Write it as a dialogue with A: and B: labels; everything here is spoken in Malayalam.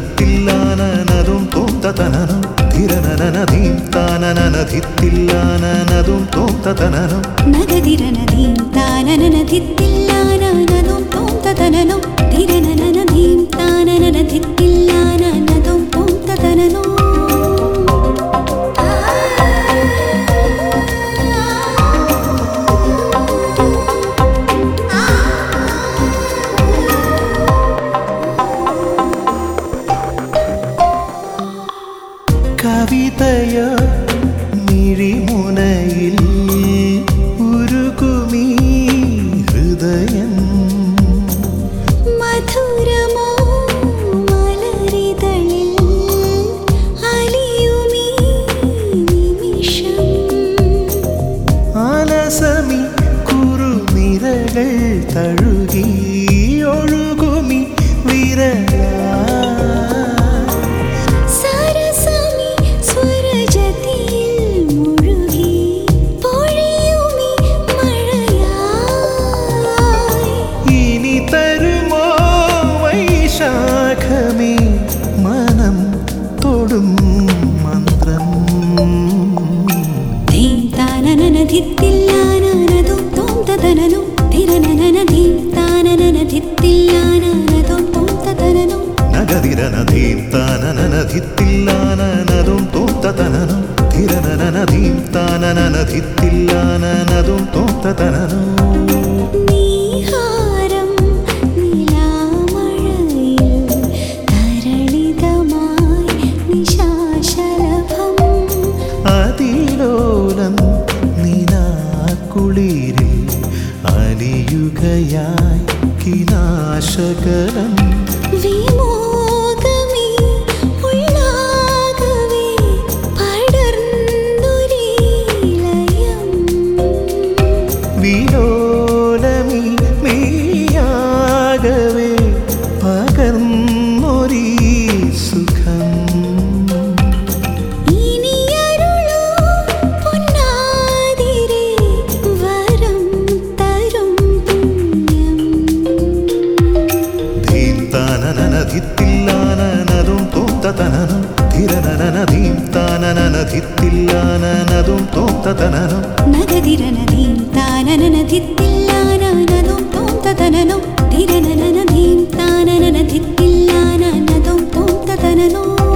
A: ധിത്തില്ലാനനതും തോന്തതനനം ധിരനനനധീം താനനനധിത്തില്ലാനനതും തോന്തതനനം
B: നഗതിരനദീം താനനനധിത്തില്ലാനനതും തോന്തതനനോ ധിരനനനദീം താനനനധിത്തില്ലാനനതും തോന്തതനനോ
A: കവിതയ മിഴിമുനയിൽ ഉരുകുമീ ഹൃദയം
B: മധുരമോ മലരിതളിൽ അലിയുമീ നിമിഷം
A: ആലസമി കുറുനിരകൾ തഴുകി ഒഴുകുമി വിരലാ
B: സരസമി സ്വരജതിയിൽ മുഴുകി പൊഴിയുമി മഴയായി
A: ഇനി തരുമോ വൈശാഖമേ മനം തൊടും മന്ത്രം
B: ധീം താനനനധിത്തില്ലാനനതും തോന്തതനനും ധിരനനനധീം താനനനധിത്തില്ലാനനതും തോന്തതനനും
A: നഗതിരനധീം താനനനധിത്തില്ലാനനതും തോത്തതനനം ധിരനനനധീം താനനനധിത്തില്ലാനനതും തോത്തതനനം
B: നീഹാരം നിലാമഴയിൽ തരളിതമായി നിശാശലഭം
A: അതിലോലം നിനാക്കുളിരിൽ അലിയുകയായി കിനാശകലം
B: വിമോകമേ ഉള്ളാകവേ പടർന്നൊരീ ലയം
A: വിലോലമി നീയാകവേ പകർന്നൊരീ സുഖം
B: ഇനിയരുളൂ പൊന്നാതിരേ വരം തരും പുണ്യം
A: ധീം താനനനധിത്തില്ലാനനതും തോത്തതനനം ധിരനനനധീം താനനനധിത്തില്ലാനനതും തോത്തതനനം
B: നഗതിരനദീം താനനനധിത്തില്ലാനനതും തോന്തതനനോ ധിരനനനദീം താനനനധിത്തില്ലാനനതും തോന്തതനനോ